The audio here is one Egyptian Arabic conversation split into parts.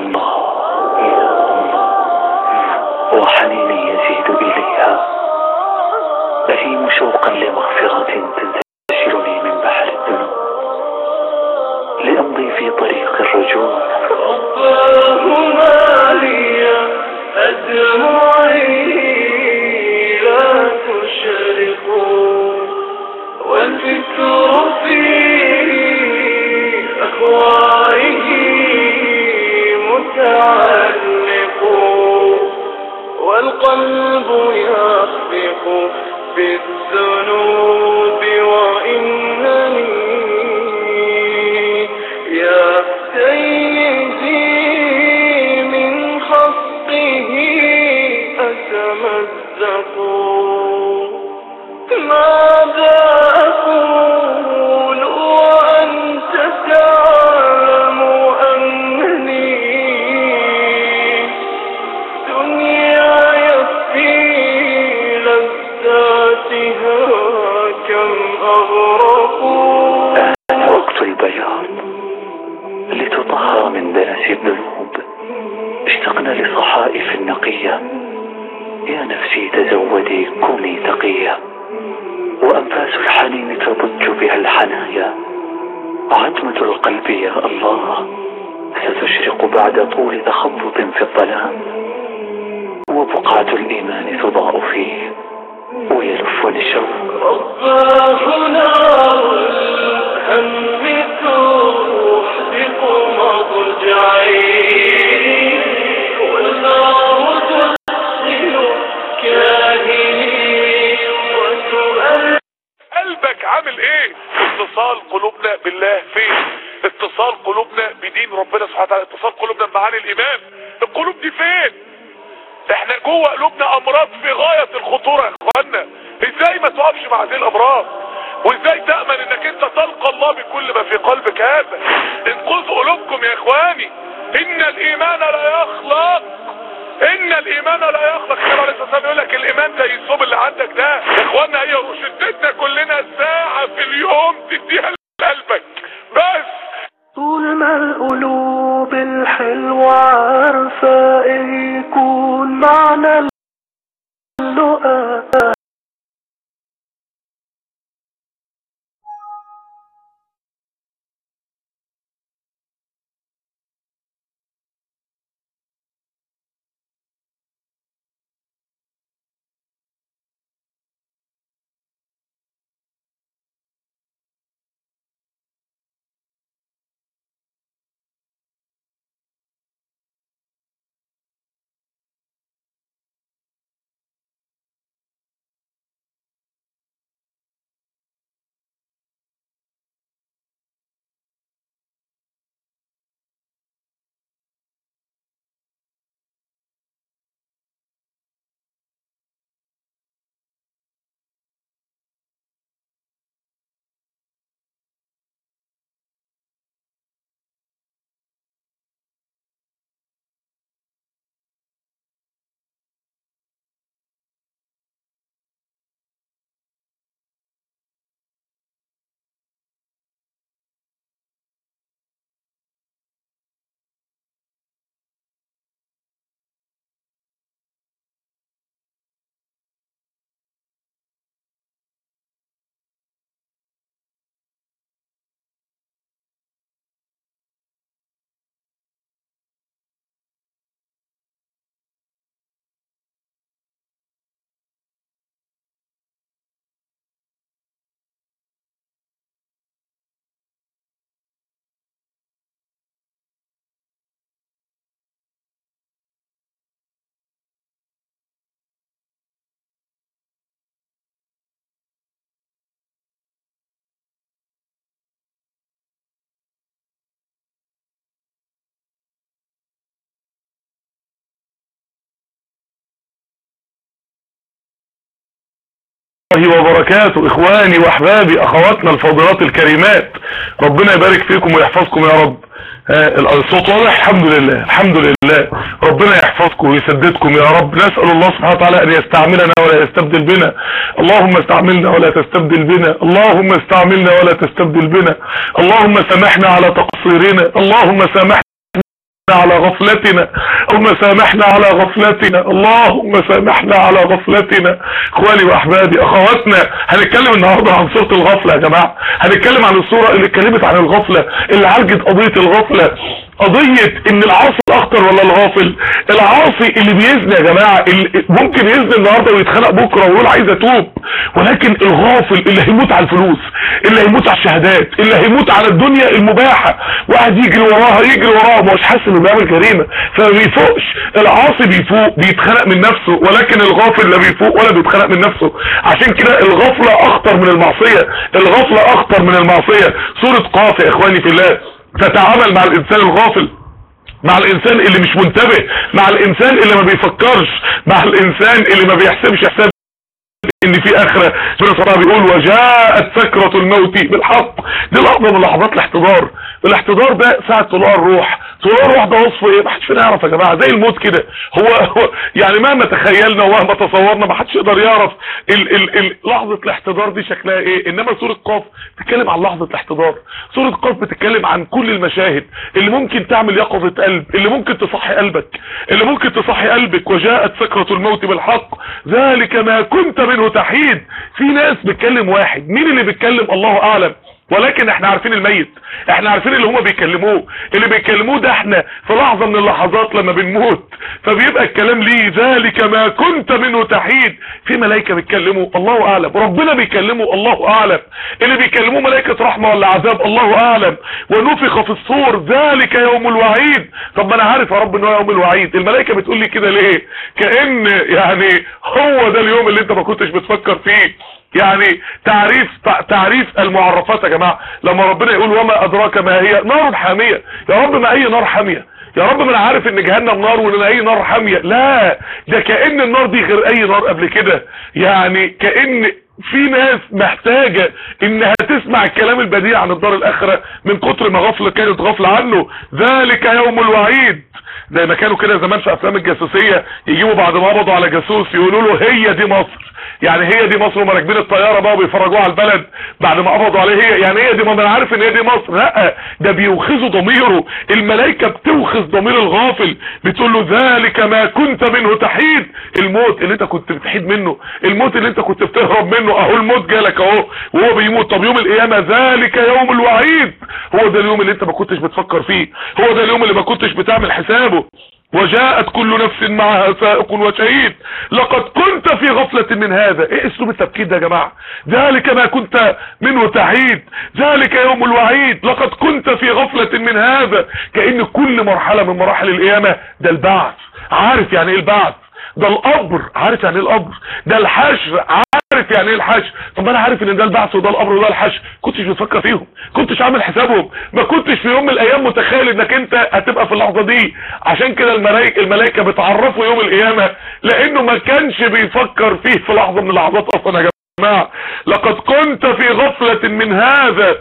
الله يا الله وحنيني يزيد إليها أهيم شوقا لمغفرة تنتشرني من بحر الذنوب لأمضي في طريق الرجوع اللهم لي أدمعي لا تشرق والفكر في أهوائه متعلق والقلب يخفق بالذنوب وإنني يا سيدي من خفقه أتمزق ماذا أقول وأنت تعلم أنني دنياي في لذاتها كم أغرقوا آن وقت البياض لتطهر من دنس الذنوب اشتقنا لصحائف نقية يا نفسي تزودي كوني تقية وأنفاس الحنين تضج بها الحنايا عتمة القلب يا الله ستشرق بعد طول تخبط في الظلام وبقعة الإيمان تضاء فيه ويلفني الشوق رباه نار الهم تحدق مضجعي والنار تدخل كاهلي وتؤلم قلبك عامل ايه اتصال قلوبنا بالله فين اتصال قلوبنا بدين ربنا سبحانه وتعالى اتصال قلوبنا بمعاني الايمان القلوب دي فين احنا جوه قلوبنا امراض في غاية الخطورة يا اخوانا ازاي ما تقفش مع هذه الامراض وازاي تأمن انك انت تلقى الله بكل ما في قلبك هذا انقذوا قلوبكم يا اخواني ان الايمان لا يخلق ان الايمان لا يخلق النبي عليه الصلاه والسلام يقول لك الايمان زي الصوب اللي عندك ده يا اخوانا هي روشتتنا كلنا ساعه في اليوم تديها لقلبك بس طول ما القلوب الحلوة عارفة ايه يكون معنى اللقاء الله وبركاته اخواني واحبابي اخواتنا الفاضلات الكريمات ربنا يبارك فيكم ويحفظكم يا رب آه، الصوت واضح الحمد لله الحمد لله ربنا يحفظكم ويسددكم يا رب نسأل الله سبحانه وتعالى ان يستعملنا ولا يستبدل بنا اللهم استعملنا ولا تستبدل بنا اللهم استعملنا ولا تستبدل بنا اللهم سامحنا على تقصيرنا اللهم سامحنا على غفلتنا اللهم سامحنا على غفلتنا اللهم سامحنا على غفلتنا اخواني واحبابي اخواتنا هنتكلم النهارده عن سوره الغفله يا جماعه هنتكلم عن السوره اللي اتكلمت عن الغفله اللي عالجت قضيه الغفله قضية ان العاصي الاخطر ولا الغافل العاصي اللي بيزني يا جماعة اللي ممكن يزني النهاردة ويتخنق بكرة ويقول عايز اتوب ولكن الغافل اللي هيموت على الفلوس اللي هيموت على الشهادات اللي هيموت على الدنيا المباحة واحد يجري وراها يجري وراها مش حاسس انه بيعمل جريمة فما بيفوقش العاصي بيفوق بيتخنق من نفسه ولكن الغافل لا بيفوق ولا بيتخنق من نفسه عشان كده الغفلة اخطر من المعصية الغفلة اخطر من المعصية سورة قاف يا اخواني في الله تتعامل مع الانسان الغافل مع الانسان اللي مش منتبه مع الانسان اللي ما بيفكرش مع الانسان اللي ما بيحسبش حساب ان في اخرة سورة صلاة بيقول وجاءت سكرة الموت بالحق دي لحظة من لحظات الاحتضار الاحتضار ده ساعة طلوع الروح طلوع الروح ده وصفه ايه محدش فينا يعرف يا جماعة زي الموت كده هو, هو يعني مهما تخيلنا ومهما تصورنا محدش يقدر يعرف ال ال ال لحظة الاحتضار دي شكلها ايه انما سورة قاف بتتكلم عن لحظة الاحتضار سورة قاف بتتكلم عن كل المشاهد اللي ممكن تعمل يقظة قلب اللي ممكن تصحي قلبك اللي ممكن تصحي قلبك وجاءت سكرة الموت بالحق ذلك ما كنت منه تحيد في ناس بتكلم واحد مين اللي بيتكلم الله اعلم ولكن احنا عارفين الميت احنا عارفين اللي هما بيكلموه اللي بيكلموه ده احنا في لحظة من اللحظات لما بنموت فبيبقى الكلام ليه ذلك ما كنت منه تحيد في ملائكة بيتكلموا الله اعلم ربنا بيكلمه الله اعلم اللي بيكلموه ملائكة رحمة ولا عذاب الله اعلم ونفخ في الصور ذلك يوم الوعيد طب ما انا عارف يا رب ان هو يوم الوعيد الملائكة بتقول لي كده ليه كأن يعني هو ده اليوم اللي انت ما كنتش بتفكر فيه يعني تعريف تعريف المعرفات يا جماعة لما ربنا يقول وما ادراك ما هي نار حامية يا رب ما اي نار حامية يا رب ما انا عارف ان جهنم نار وان اي نار حامية لا ده كأن النار دي غير اي نار قبل كده يعني كأن في ناس محتاجة انها تسمع الكلام البديع عن الدار الاخرة من كتر ما غفلة كانت غفلة عنه ذلك يوم الوعيد زي ما كانوا كده زمان في افلام الجاسوسية يجيبوا بعد ما قبضوا على جاسوس يقولوا له هي دي مصر يعني هي دي مصر وما راكبين الطياره بقى وبيفرجوها على البلد بعد ما قبضوا عليه هي يعني هي دي ما انا عارف ان هي دي مصر لا ده بيوخزوا ضميره الملائكه بتوخز ضمير الغافل بتقول له ذلك ما كنت منه تحيد الموت اللي انت كنت بتحيد منه الموت اللي انت كنت بتهرب منه اهو الموت جالك اهو وهو بيموت طب يوم القيامه ذلك يوم الوعيد هو ده اليوم اللي انت ما كنتش بتفكر فيه هو ده اليوم اللي ما كنتش بتعمل حسابه وجاءت كل نفس معها سائق وشهيد لقد كنت في غفلة من هذا ايه اسلوب التبكير ده يا جماعة ذلك ما كنت منه تحيد ذلك يوم الوعيد لقد كنت في غفلة من هذا كأن كل مرحلة من مراحل القيامة ده البعث عارف يعني ايه البعث ده القبر عارف يعني ايه القبر ده الحشر عارف يعني ايه الحشر طب انا عارف ان ده البعث وده القبر وده الحشر كنتش بتفكر فيهم كنتش عامل حسابهم ما كنتش في يوم من الايام متخيل انك انت هتبقى في اللحظه دي عشان كده الملائكه الملائكه بتعرفوا يوم القيامه لانه ما كانش بيفكر فيه في لحظه من اللحظات اصلا يا جماعه لقد كنت في غفله من هذا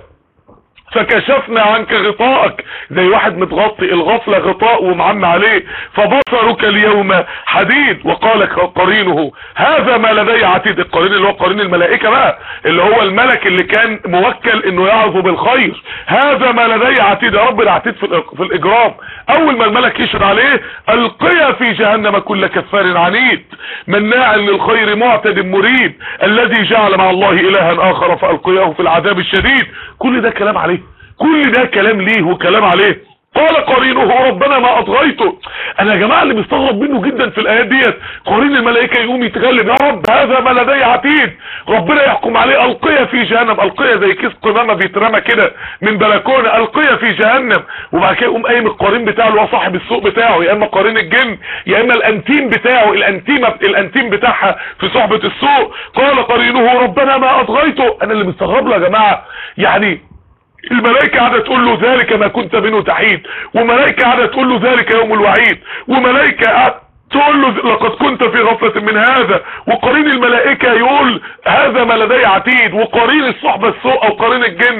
فكشفنا عنك غطاءك زي واحد متغطي الغفلة غطاء ومعم عليه فبصرك اليوم حديد وقال قرينه هذا ما لدي عتيد القرين اللي هو قرين الملائكة بقى اللي هو الملك اللي كان موكل انه يعظه بالخير هذا ما لدي عتيد يا رب العتيد في, في الاجرام اول ما الملك يشهد عليه القي في جهنم كل كفار عنيد مناع للخير معتد مريب الذي جعل مع الله الها اخر فالقياه في العذاب الشديد كل ده كلام عليه كل ده كلام ليه وكلام عليه قال قرينه ربنا ما اطغيته انا يا جماعه اللي بيستغرب منه جدا في الايات ديت قرين الملائكه يقوم يتغلب يا رب هذا ما لدي عتيد ربنا يحكم عليه القيه في جهنم القيه زي كيس قمامه بيترمى كده من بلكونه القيه في جهنم وبعد كده يقوم قايم القرين بتاعه اللي هو صاحب السوق بتاعه يا اما قرين الجن يا اما الانتيم بتاعه الانتيمه الانتيم بتاعها في صحبه السوق قال قرينه ربنا ما اطغيته انا اللي مستغرب له يا جماعه يعني الملائكة قاعدة تقول له ذلك ما كنت منه تحيد وملائكة قاعدة تقول له ذلك يوم الوعيد وملائكة قاعدة تقول له لقد كنت في غفلة من هذا وقرين الملائكة يقول هذا ما لدي عتيد وقرين الصحبة السوء او قرين الجن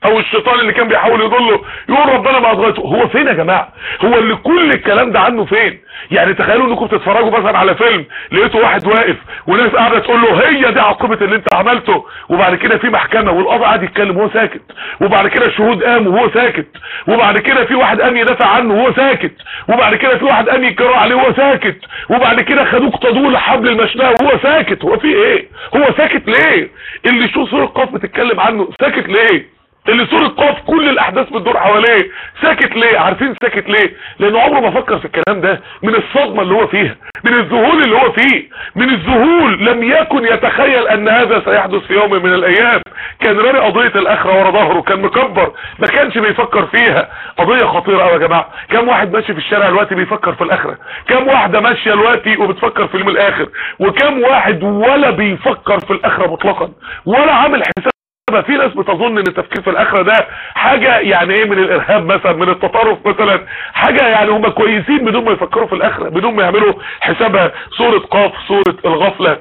او الشيطان اللي كان بيحاول يضله يقول ربنا ما اطغيته هو فين يا جماعه هو اللي كل الكلام ده عنه فين يعني تخيلوا انكم بتتفرجوا مثلا على فيلم لقيتوا واحد واقف وناس قاعده تقول له هي دي عقوبه اللي انت عملته وبعد كده في محكمه والقاضي قاعد يتكلم وهو ساكت وبعد كده الشهود قاموا وهو ساكت وبعد كده في واحد قام يدافع عنه وهو ساكت وبعد كده في واحد قام يكرر عليه وهو ساكت وبعد كده خدوه اقتضوه لحبل المشنقه وهو ساكت هو في ايه هو ساكت ليه اللي شو سوره قاف بتتكلم عنه ساكت ليه اللي سورة قاف كل الاحداث بتدور حواليه ساكت ليه عارفين ساكت ليه لانه عمره ما فكر في الكلام ده من الصدمة اللي هو فيها من الذهول اللي هو فيه من الذهول لم يكن يتخيل ان هذا سيحدث في يوم من الايام كان رامي قضية الاخرة ورا ظهره كان مكبر ما كانش بيفكر فيها قضية خطيرة قوي يا جماعة كم واحد ماشي في الشارع دلوقتي بيفكر في الاخرة كم واحدة ماشية دلوقتي وبتفكر في اليوم الاخر وكم واحد ولا بيفكر في الاخرة مطلقا ولا عامل حساب في ناس بتظن ان التفكير في الاخره ده حاجه يعني ايه من الارهاب مثلا من التطرف مثلا حاجه يعني هم كويسين بدون ما يفكروا في الاخره بدون ما يعملوا حسابها سوره قاف سوره الغفله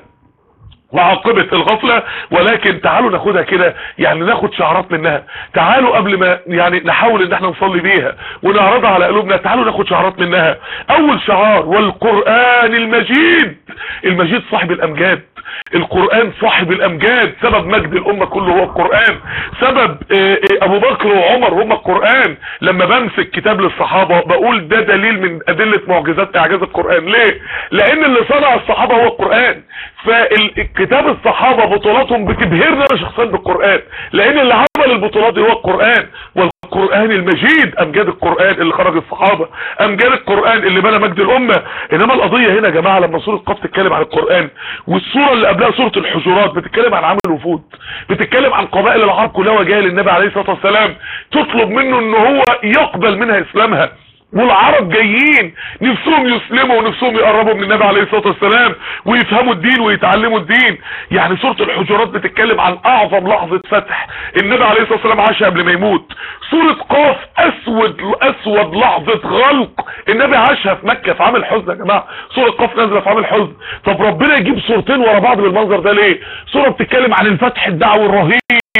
وعاقبة الغفلة ولكن تعالوا ناخدها كده يعني ناخد شعارات منها تعالوا قبل ما يعني نحاول ان احنا نصلي بيها ونعرضها على قلوبنا تعالوا ناخد شعارات منها اول شعار والقرآن المجيد المجيد صاحب الامجاد القرآن صاحب الامجاد سبب مجد الامة كله هو القرآن سبب اه اه ابو بكر وعمر هم القرآن لما بمسك كتاب للصحابة بقول ده دليل من ادلة معجزات اعجاز القرآن ليه لان اللي صنع الصحابة هو القرآن فالكتاب الصحابة بطولاتهم بتبهرنا انا شخصيا بالقرآن لان اللي عمل البطولات دي هو القرآن والقرآن المجيد امجاد القرآن اللي خرج الصحابة امجاد القرآن اللي بنى مجد الامة انما القضية هنا يا جماعة لما سورة قاف تتكلم عن القرآن والسورة اللي قبلها سورة الحجرات بتتكلم عن عمل الوفود بتتكلم عن قبائل العرب كلها وجايه للنبي عليه الصلاة والسلام تطلب منه ان هو يقبل منها اسلامها والعرب جايين نفسهم يسلموا ونفسهم يقربوا من النبي عليه الصلاة والسلام ويفهموا الدين ويتعلموا الدين يعني سورة الحجرات بتتكلم عن اعظم لحظة فتح النبي عليه الصلاة والسلام عاشها قبل ما يموت سورة قاف اسود اسود لحظة غلق النبي عاشها في مكة في عام حزن يا جماعة سورة قاف نازلة في عام حزن طب ربنا يجيب صورتين ورا بعض بالمنظر ده ليه سورة بتتكلم عن الفتح الدعوي الرهيب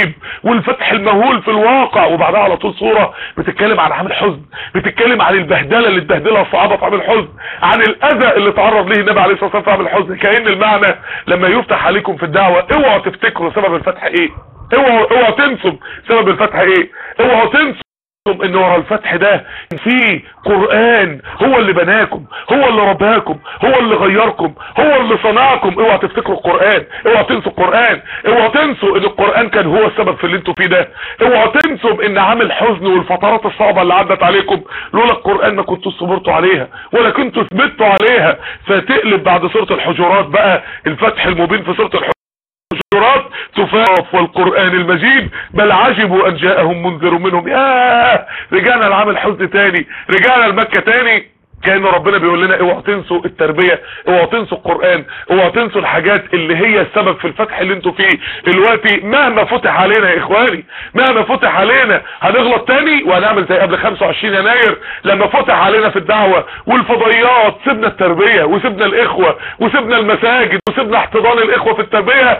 والفتح المهول في الواقع وبعدها على طول صورة بتتكلم عن عامل حزن بتتكلم عن البهدلة اللي اتبهدلها الصحابة في عامل حزن عن الاذى اللي تعرض ليه النبي عليه الصلاة والسلام في عامل حزن كأن المعنى لما يفتح عليكم في الدعوة اوعوا تفتكروا سبب الفتح ايه اوعوا اوعوا تنسوا سبب الفتح ايه اوعوا تنسوا ان ورا الفتح ده في قرآن هو اللي بناكم هو اللي رباكم هو اللي غيركم هو اللي صنعكم اوعى تفتكروا القرآن اوعى تنسوا القرآن اوعى تنسوا ان القرآن كان هو السبب في اللي انتوا فيه ده اوعى تنسوا ان عامل حزن والفترات الصعبة اللي عدت عليكم لولا القرآن ما كنتوا صبرتوا عليها ولا كنتوا ثبتوا عليها فتقلب بعد سورة الحجرات بقى الفتح المبين في سورة الحجرات الحجرات تفاف والقرآن المجيد بل عجبوا ان جاءهم منذر منهم ياه رجعنا لعامل حزن تاني رجعنا لمكة تاني كان ربنا بيقول لنا اوعوا تنسوا التربية اوعوا تنسوا القرآن اوعوا تنسوا الحاجات اللي هي السبب في الفتح اللي انتوا فيه دلوقتي مهما فتح علينا يا اخواني مهما فتح علينا هنغلط تاني وهنعمل زي قبل 25 يناير لما فتح علينا في الدعوة والفضائيات سيبنا التربية وسيبنا الاخوة وسيبنا المساجد وسيبنا احتضان الاخوة في التربية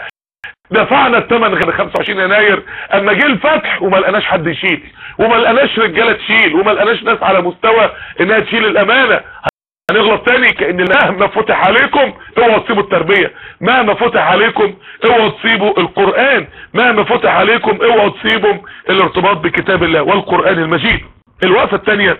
دفعنا الثمن غير 25 يناير اما جه الفتح وما لقناش حد يشيل وما لقناش رجاله تشيل وما لقناش ناس على مستوى انها تشيل الامانه هنغلط تاني كان مهما فتح عليكم اوعوا تسيبوا التربيه مهما فتح عليكم اوعوا تسيبوا القران مهما فتح عليكم اوعوا تسيبوا الارتباط بكتاب الله والقران المجيد الوقفه الثانيه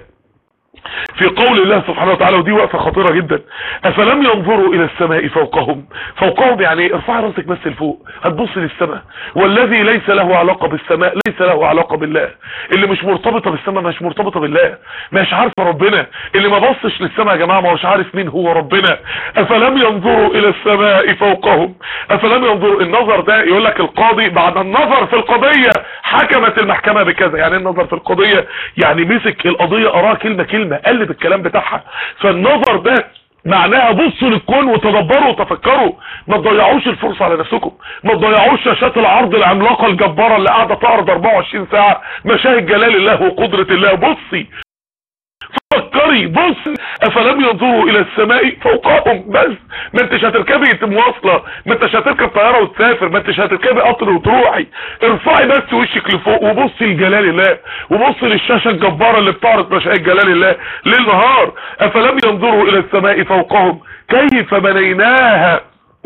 في قول الله سبحانه وتعالى ودي وقفة خطيرة جدا افلم ينظروا الى السماء فوقهم فوقهم يعني ارفع راسك بس لفوق هتبص للسماء والذي ليس له علاقة بالسماء ليس له علاقة بالله اللي مش مرتبطة بالسماء مش مرتبطة بالله مش عارفة ربنا اللي ما بصش للسماء يا جماعة ما هوش عارف مين هو ربنا افلم ينظروا الى السماء فوقهم افلم ينظروا النظر ده يقول لك القاضي بعد النظر في القضية حكمت المحكمة بكذا يعني النظر في القضية يعني مسك القضية اراه كلمة كلمة قلب الكلام بتاعها فالنظر ده معناها بصوا للكون وتدبروا وتفكروا ما تضيعوش الفرصة على نفسكم ما تضيعوش شاشات العرض العملاقة الجبارة اللي قاعدة تعرض 24 ساعة مشاهد جلال الله وقدرة الله بصي فكري بص افلم ينظروا الى السماء فوقهم بس ما انتش هتركبي مواصله ما انتش هتركب طياره وتسافر ما انتش هتركبي قطر وتروحي ارفعي بس وشك لفوق وبصي لجلال الله وبصي للشاشه الجباره اللي بتعرض مشاهد جلال الله ليل نهار افلم ينظروا الى السماء فوقهم كيف بنيناها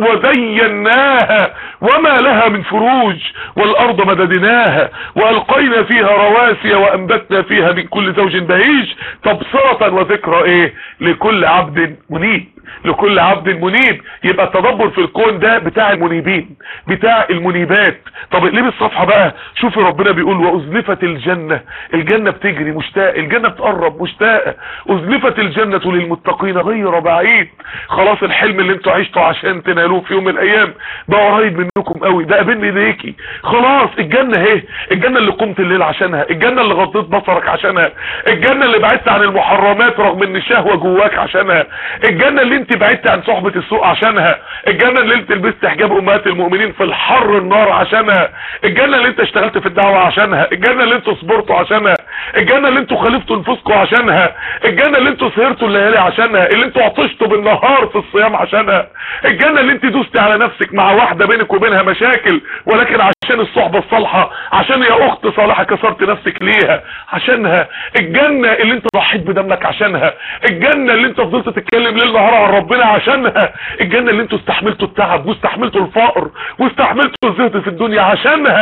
وزيناها وما لها من فروج والارض مددناها والقينا فيها رواسي وانبتنا فيها من كل زوج بهيج تبصرة وذكرى ايه لكل عبد منيب لكل عبد منيب يبقى التدبر في الكون ده بتاع المنيبين بتاع المنيبات طب اقلبي الصفحة بقى شوفي ربنا بيقول وازلفت الجنة الجنة بتجري مشتاقة الجنة بتقرب مشتاقة ازلفت الجنة للمتقين غير بعيد خلاص الحلم اللي انتوا عشتوا عشان تنالوه في يوم من الايام ده قريب منكم قوي ده قابلني ليكي خلاص الجنة اهي الجنة اللي قمت الليل عشانها الجنة اللي غضيت بصرك عشانها الجنة اللي بعدت عن المحرمات رغم ان الشهوة جواك عشانها الجنة اللي انت بعدت عن صحبة السوق عشانها الجنة اللي انت لبست حجاب امهات المؤمنين في الحر النار عشانها الجنة اللي انت اشتغلت في الدعوة عشانها الجنة اللي انتوا صبرتوا عشانها الجنة اللي انتوا خالفتوا نفوسكم عشانها الجنة اللي انتوا سهرتوا الليالي عشانها اللي انتوا عطشتوا بالنهار في الصيام عشانها الجنة اللي انت دوست على نفسك مع واحدة بينك وبينها مشاكل ولكن عشان الصحبة الصالحة عشان يا اخت صالحة كسرت نفسك ليها عشانها الجنة اللي انت ضحيت بدمك عشانها الجنة اللي انت فضلت تتكلم ليل نهار عن ربنا عشانها الجنة اللي انتوا استحملتوا التعب واستحملتوا الفقر واستحملتوا الزهد في الدنيا عشانها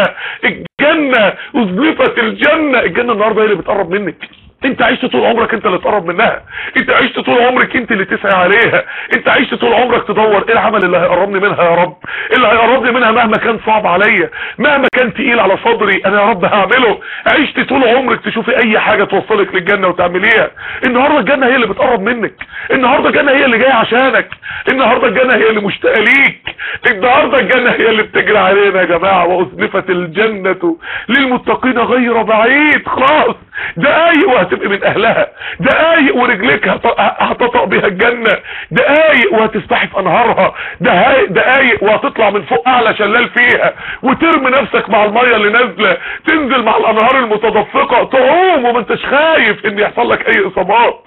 الجنة ازلفت الجنة الجنة النهاردة هي اللي بتقرب منك انت عشت طول عمرك انت اللي تقرب منها انت عشت طول عمرك انت اللي تسعى عليها انت عشت طول عمرك تدور ايه العمل اللي هيقربني منها يا رب ايه اللي هيقربني منها مهما كان صعب عليا مهما كان تقيل على صدري انا يا رب هعمله عشت طول عمرك تشوفي اي حاجة توصلك للجنة وتعمليها النهاردة الجنة هي اللي بتقرب منك النهاردة الجنة هي اللي جاية عشانك النهاردة الجنة هي اللي مشتاقة ليك النهاردة الجنة هي اللي بتجري علينا يا جماعة وازلفت الجنة للمتقين غير بعيد خلاص دقايق وهتبقى من اهلها دقايق ورجليك هت- هتطأ بيها الجنة دقايق وهتسبحي في انهارها دقايق دقايق وهتطلع من فوق اعلى شلال فيها وترمي نفسك مع المية اللي نازلة تنزل مع الانهار المتدفقة تعوم وما انتش خايف ان يحصل لك اي اصابات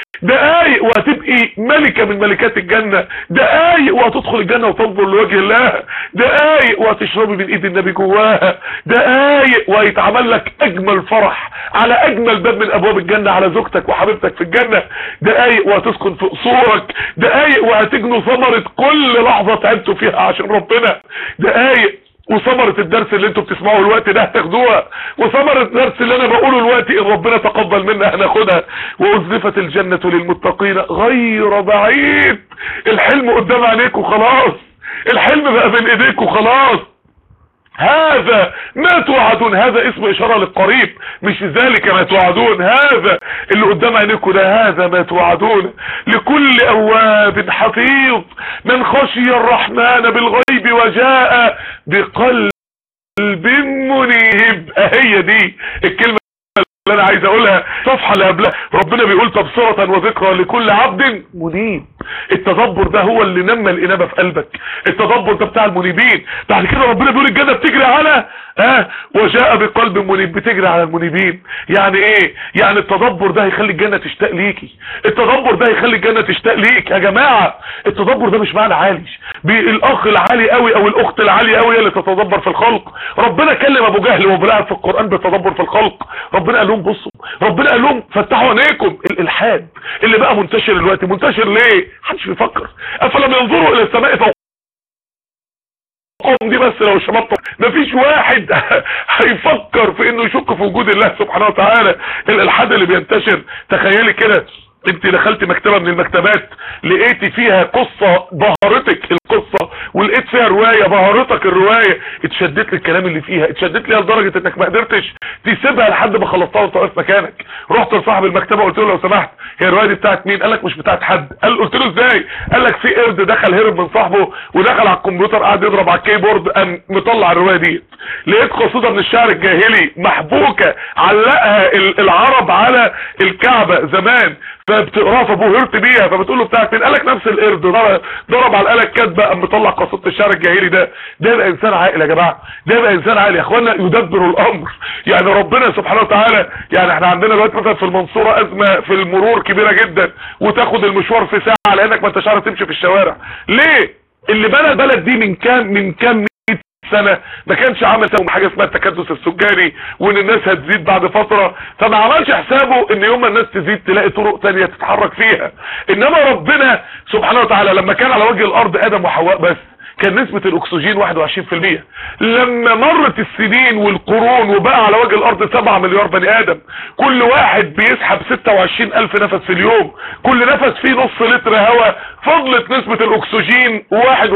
دقايق وهتبقي ملكة من ملكات الجنة دقايق وهتدخل الجنة وتنظر لوجه الله دقايق وهتشربي من ايد النبي جواها دقايق وهيتعمل لك اجمل فرح على اجمل باب من ابواب الجنة على زوجتك وحبيبتك في الجنة دقايق وهتسكن في قصورك دقايق وهتجنوا ثمرة كل لحظة تعبتوا فيها عشان ربنا دقايق وثمرة الدرس اللي انتوا بتسمعوه الوقت ده هتاخدوها وثمرة الدرس اللي انا بقوله الوقت ان ربنا تقبل منا هناخدها وازلفت الجنة للمتقين غير بعيد الحلم قدام عينيكوا خلاص الحلم بقى بين ايديكوا خلاص هذا ما توعدون هذا اسم اشارة للقريب مش ذلك ما توعدون هذا اللي قدام عينيكم ده هذا ما توعدون لكل اواب حفيظ من خشي الرحمن بالغيب وجاء بقلب منيب اهي دي الكلمة اللي انا عايز اقولها صفحة اللي قبلها ربنا بيقول تبصرة وذكرى لكل عبد منيب التدبر ده هو اللي نمى الانابة في قلبك التدبر ده بتاع المنيبين بعد كده ربنا بيقول الجنة بتجري على اه وجاء بقلب منيب بتجري على المنيبين يعني ايه يعني التدبر ده هيخلي الجنة تشتاق ليكي التدبر ده هيخلي الجنة تشتاق ليك يا جماعة التدبر ده مش معنى عالي بالاخ العالي قوي او الاخت العالية قوي هي اللي تتدبر في الخلق ربنا كلم ابو جهل وابو لهب في القرآن بالتدبر في الخلق ربنا قال لهم بصوا ربنا قال لهم فتحوا عينيكم الالحاد اللي بقى منتشر دلوقتي منتشر ليه محدش بيفكر افلم ينظروا الى السماء فوق دي بس لو الشباب مفيش واحد هيفكر في انه يشك في وجود الله سبحانه وتعالى الالحاد اللي بينتشر تخيلي كده انت دخلت مكتبة من المكتبات لقيتي فيها قصة بهرتك القصة ولقيت فيها رواية بهرتك الرواية اتشدت للكلام اللي فيها اتشدت ليها لدرجة انك ما قدرتش تسيبها لحد ما خلصتها وانت واقف مكانك رحت لصاحب المكتبة قلت له لو سمحت هي الرواية دي بتاعت مين قال لك مش بتاعت حد قال قلت له ازاي قال لك في قرد دخل هرب من صاحبه ودخل على الكمبيوتر قاعد يضرب على الكيبورد قام مطلع الرواية دي لقيت قصيدة من الشعر الجاهلي محبوكة علقها ال- العرب على الكعبة زمان فبتقراها فبهرت بيها فبتقول له بتاعت مين قال لك نفس القرد ضرب, ضرب على الآلة الكاتبة قام مطلع قصيده الشعر الجاهلي ده ده يبقى انسان عاقل يا جماعه ده يبقى انسان عاقل يا اخوانا يدبر الامر يعني ربنا سبحانه وتعالى يعني احنا عندنا دلوقتي مثلا في المنصوره ازمه في المرور كبيره جدا وتاخد المشوار في ساعه لانك ما انتش عارف تمشي في الشوارع ليه اللي بنى البلد دي من كام من كام سنة ما كانش عامل سوى حاجة اسمها التكدس السكاني وان الناس هتزيد بعد فترة فما عملش حسابه ان يوم ما الناس تزيد تلاقي طرق تانية تتحرك فيها انما ربنا سبحانه وتعالى لما كان على وجه الارض ادم وحواء بس كان نسبة الاكسجين 21% لما مرت السنين والقرون وبقى على وجه الارض 7 مليار بني ادم كل واحد بيسحب 26 الف نفس في اليوم كل نفس فيه نص لتر هواء فضلت نسبة الاكسجين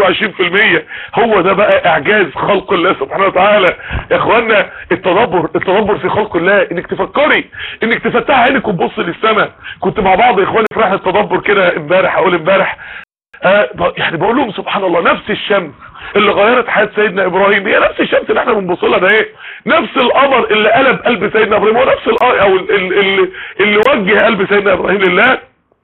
21% هو ده بقى اعجاز خلق الله سبحانه وتعالى يا اخوانا التدبر التدبر في خلق الله انك تفكري انك تفتح عينك وتبص للسماء كنت مع بعض اخواني في رحله تدبر كده امبارح اقول امبارح آه يعني بقول لهم سبحان الله نفس الشمس اللي غيرت حياة سيدنا ابراهيم هي نفس الشمس اللي احنا بنبص لها ده ايه نفس القمر اللي قلب قلب سيدنا ابراهيم هو نفس القمر او اللي, اللي, اللي وجه قلب سيدنا ابراهيم لله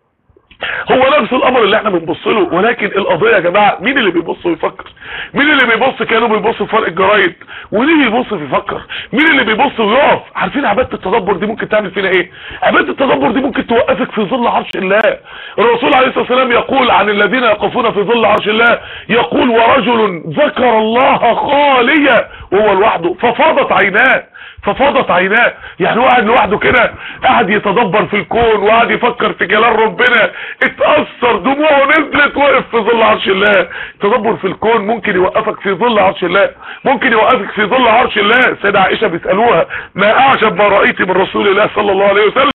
هو نفس الامر اللي احنا بنبص له ولكن القضيه يا جماعه مين اللي بيبص ويفكر مين اللي بيبص كانوا بيبصوا في فرق الجرايد ومين اللي بيبص ويفكر مين اللي بيبص ويقف عارفين عباده التدبر دي ممكن تعمل فينا ايه عباده التدبر دي ممكن توقفك في ظل عرش الله الرسول عليه الصلاه والسلام يقول عن الذين يقفون في ظل عرش الله يقول ورجل ذكر الله خاليا وهو لوحده ففاضت عيناه ففاضت عيناه يعني واحد لوحده كده قاعد يتدبر في الكون وقاعد يفكر في جلال ربنا اتأثر دموعه نزلت وقف في ظل عرش الله تدبر في الكون ممكن يوقفك في ظل عرش الله ممكن يوقفك في ظل عرش الله سيدة عائشة بيسألوها ما اعجب ما رأيت من رسول الله صلى الله عليه وسلم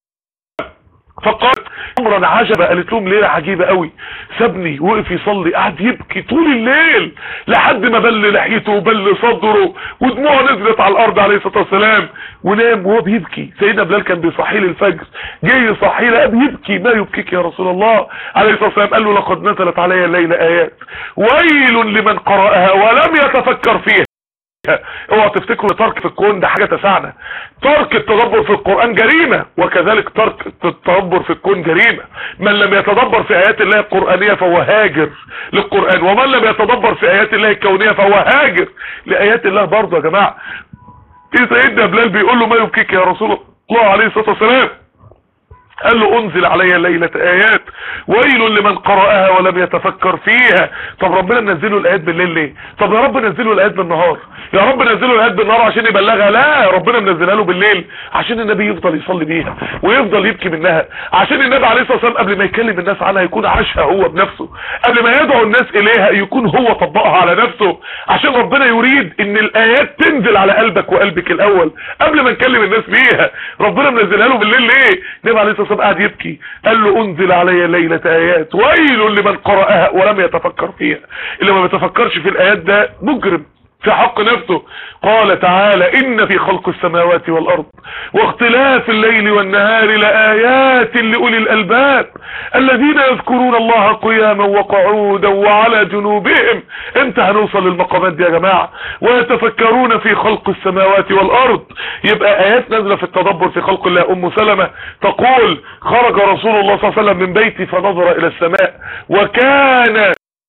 فقالت امرا عجبة قالت لهم ليلة عجيبة قوي سابني وقف يصلي قعد يبكي طول الليل لحد ما بل لحيته وبل صدره ودموعه نزلت على الارض عليه الصلاة والسلام ونام وهو بيبكي سيدنا بلال كان بيصحي لي الفجر جاي يصحي لي بيبكي ما يبكيك يا رسول الله عليه الصلاة والسلام قال له لقد نزلت علي الليلة ايات ويل لمن قرأها ولم يتفكر فيها اوعى تفتكروا ترك في الكون ده حاجة تسعنا ترك التدبر في القرآن جريمة وكذلك ترك التدبر في الكون جريمة من لم يتدبر في آيات الله القرآنية فهو هاجر للقرآن ومن لم يتدبر في آيات الله الكونية فهو هاجر لآيات الله برضه يا جماعة ايه سيدنا بلال بيقول له ما يبكيك يا رسول الله عليه الصلاة والسلام قال له انزل علي ليلة ايات ويل لمن قرأها ولم يتفكر فيها طب ربنا منزله الايات بالليل ليه طب يا رب نزله الايات بالنهار يا رب نزله الايات بالنهار عشان يبلغها لا ربنا منزلها له بالليل عشان النبي يفضل يصلي بيها ويفضل يبكي منها عشان النبي عليه الصلاه والسلام قبل ما يكلم الناس عنها يكون عاشها هو بنفسه قبل ما يدعو الناس اليها يكون هو طبقها على نفسه عشان ربنا يريد ان الايات تنزل على قلبك وقلبك الاول قبل ما نكلم الناس بيها ربنا منزلها له بالليل ليه النبي عليه الصلاه والسلام قاعد يبكي قال له انزل علي ليلة ايات ويل لمن قرأها ولم يتفكر فيها اللي ما بيتفكرش في الايات ده مجرم في حق نفسه قال تعالى إن في خلق السماوات والأرض واختلاف الليل والنهار لآيات لأولي الألباب الذين يذكرون الله قياما وقعودا وعلى جنوبهم انت هنوصل للمقامات دي يا جماعة ويتفكرون في خلق السماوات والأرض يبقى آيات نازلة في التدبر في خلق الله أم سلمة تقول خرج رسول الله صلى الله عليه وسلم من بيتي فنظر إلى السماء وكان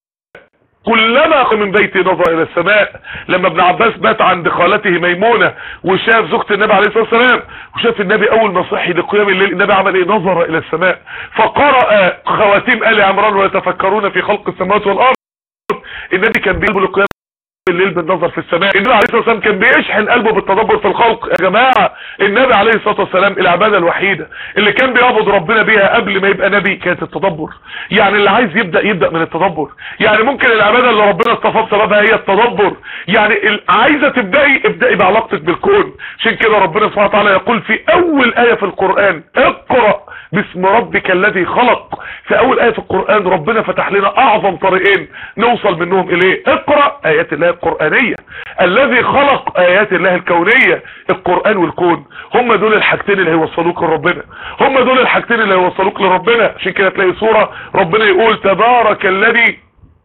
كلما من بيتي نظر الى السماء لما ابن عباس بات عند خالته ميمونة وشاف زوجة النبي عليه الصلاة والسلام وشاف النبي اول ما صحي لقيام الليل النبي عمل ايه نظر الى السماء فقرأ خواتيم آل عمران ويتفكرون في خلق السماوات والارض النبي كان بيقلب لقيام الليل بالنظر في السماء النبي عليه الصلاة والسلام كان بيشحن قلبه بالتدبر في الخلق يا جماعة النبي عليه الصلاة والسلام العبادة الوحيدة اللي كان بيعبد ربنا بيها قبل ما يبقى نبي كانت التدبر يعني اللي عايز يبدأ يبدأ من التدبر يعني ممكن العبادة اللي ربنا اصطفى بسببها هي التدبر يعني عايزة تبدأي ابدأي بعلاقتك بالكون عشان كده ربنا سبحانه وتعالى يقول في اول آية في القرآن اقرأ باسم ربك الذي خلق في اول آية في القرآن ربنا فتح لنا اعظم طريقين نوصل منهم اليه اقرأ ايات الله القرآنية الذي خلق ايات الله الكونية القرآن والكون هم دول الحاجتين اللي هيوصلوك لربنا هم دول الحاجتين اللي هيوصلوك لربنا عشان كده تلاقي صورة ربنا يقول تبارك الذي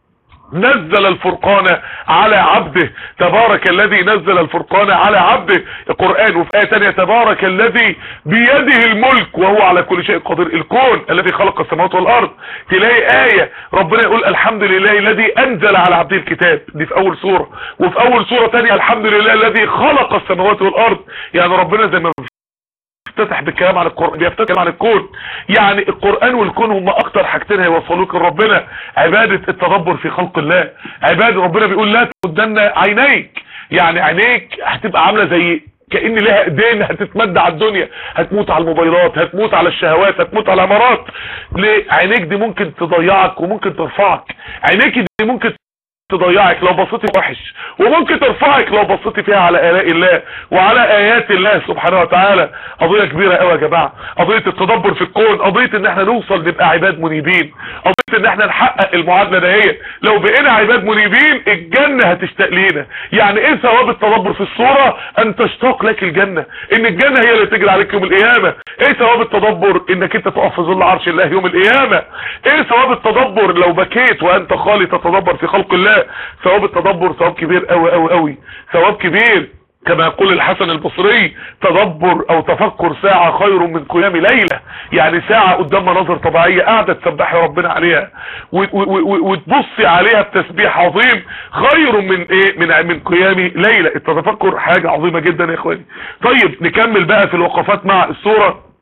نزل الفرقان على عبده تبارك الذي نزل الفرقان على عبده القرآن وفي آية تانية تبارك الذي بيده الملك وهو على كل شيء قدير الكون الذي خلق السماوات والأرض تلاقي آية ربنا يقول الحمد لله الذي أنزل على عبده الكتاب دي في أول سورة وفي أول سورة تانية الحمد لله الذي خلق السماوات والأرض يعني ربنا زي ما بيفتتح بالكلام عن القرآن بيفتتح عن الكون يعني القرآن والكون هم اكتر حاجتين هيوصلوك لربنا عبادة التدبر في خلق الله عبادة ربنا بيقول لا تمدن عينيك يعني عينيك هتبقى عاملة زي كأن لها ايدين هتتمد على الدنيا هتموت على الموبايلات هتموت على الشهوات هتموت على الامارات ليه عينيك دي ممكن تضيعك وممكن ترفعك عينيك دي ممكن تضيعك لو بصيتي وحش وممكن ترفعك لو بصيتي فيها على آلاء الله وعلى آيات الله سبحانه وتعالى قضية كبيرة قوي يا جماعة قضية التدبر في الكون قضية ان احنا نوصل نبقى عباد منيبين قضية ان احنا نحقق المعادلة دهيت لو بقينا عباد منيبين الجنة هتشتاق لينا يعني ايه ثواب التدبر في الصورة ان تشتاق لك الجنة ان الجنة هي اللي تجري عليك يوم القيامة ايه ثواب التدبر انك انت تقف في ظل عرش الله يوم القيامة ايه ثواب التدبر لو بكيت وانت خالي تتدبر في خلق الله ثواب التدبر ثواب كبير قوي قوي قوي ثواب كبير كما يقول الحسن البصري تدبر او تفكر ساعة خير من قيام ليلة يعني ساعة قدام مناظر طبيعية قاعدة تسبحي ربنا عليها وتبصي عليها بتسبيح عظيم خير من ايه من من قيام ليلة التفكر حاجة عظيمة جدا يا اخواني طيب نكمل بقى في الوقفات مع السورة